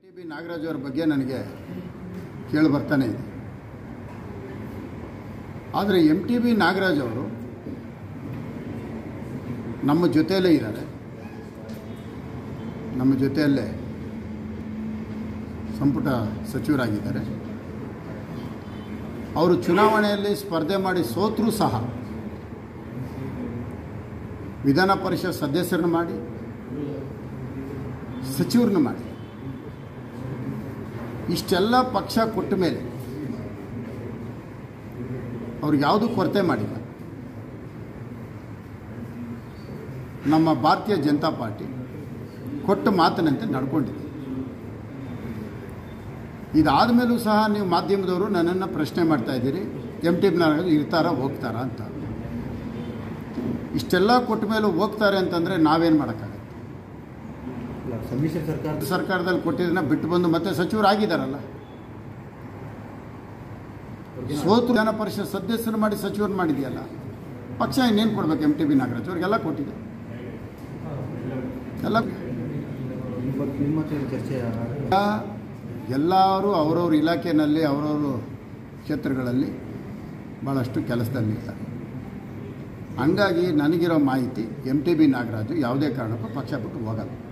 T B Nagaraj ಅವ್ರ ಬಗ್ಗೆ ನನಗೆ ಕೇಳಿ ಬರ್ತಾನೆ ಇದೆ ಆದರೆ ಎಮ್ ಟಿ ಬಿ ನಾಗರಾಜ್ ಅವರು ನಮ್ಮ ಜೊತೆಯಲ್ಲೇ ಇದ್ದಾರೆ ನಮ್ಮ ಜೊತೆಯಲ್ಲೇ ಸಂಪುಟ ಸಚಿವರಾಗಿದ್ದಾರೆ ಅವರು ಚುನಾವಣೆಯಲ್ಲಿ ಸ್ಪರ್ಧೆ ಮಾಡಿ ಸೋತರೂ ಸಹ ವಿಧಾನ ಪರಿಷತ್ ಸದಸ್ಯರನ್ನು ಮಾಡಿ ಸಚಿವರನ್ನು ಮಾಡಿ ಇಷ್ಟೆಲ್ಲ ಪಕ್ಷ ಕೊಟ್ಟ ಮೇಲೆ ಅವ್ರಿಗೆ ಯಾವುದೂ ಕೊರತೆ ಮಾಡಿಲ್ಲ ನಮ್ಮ ಭಾರತೀಯ ಜನತಾ ಪಾರ್ಟಿ ಕೊಟ್ಟ ಮಾತಿನಂತೆ ನಡ್ಕೊಂಡಿದೆ ಇದಾದ ಮೇಲೂ ಸಹ ನೀವು ಮಾಧ್ಯಮದವರು ನನ್ನನ್ನು ಪ್ರಶ್ನೆ ಮಾಡ್ತಾ ಇದ್ದೀರಿ ಎಮ್ ಟಿ ಇರ್ತಾರಾ ಹೋಗ್ತಾರಾ ಅಂತ ಇಷ್ಟೆಲ್ಲ ಕೊಟ್ಟ ಮೇಲೂ ಹೋಗ್ತಾರೆ ಅಂತಂದರೆ ನಾವೇನು ಮಾಡೋಕ್ಕಾಗತ್ತೆ ಇಲ್ಲ, ಸಮ್ಮಿಶ್ರ ಸರ್ಕಾರ ಸರ್ಕಾರದಲ್ಲಿ ಕೊಟ್ಟಿದ್ದನ್ನ ಬಿಟ್ಟು ಬಂದು ಮತ್ತೆ ಸಚಿವರಾಗಿದ್ದಾರಲ್ಲ ಸೋತು ವಿಧಾನ ಪರಿಷತ್ ಸದಸ್ಯರು ಮಾಡಿ ಸಚಿವರು ಮಾಡಿದೆಯಲ್ಲ ಪಕ್ಷ ಇನ್ನೇನು ಕೊಡ್ಬೇಕು ಎಮ್ ಟಿ ಬಿ ನಾಗರಾಜ್ ಅವ್ರಿಗೆಲ್ಲ ಕೊಟ್ಟಿದೆ ಎಲ್ಲ ನಿಮ್ಮ ಬಗ್ಗೆ- ನಿಮ್ಮ ಹತ್ರ ಏನ್ ಚರ್ಚೆ ಎಲ್ಲರೂ ಅವರವ್ರ ಇಲಾಖೆಯಲ್ಲಿ ಅವರವರು ಕ್ಷೇತ್ರಗಳಲ್ಲಿ ಭಾಳಷ್ಟು ಕೆಲಸದಲ್ಲಿರ್ತಾರೆ ಹಂಗಾಗಿ ನನಗಿರೋ ಮಾಹಿತಿ ಎಮ್ ಟಿ ಬಿ ನಾಗರಾಜು ಯಾವುದೇ ಕಾರಣಕ್ಕೂ ಪಕ್ಷ ಬಿಟ್ಟು ಹೋಗಲ್ಲ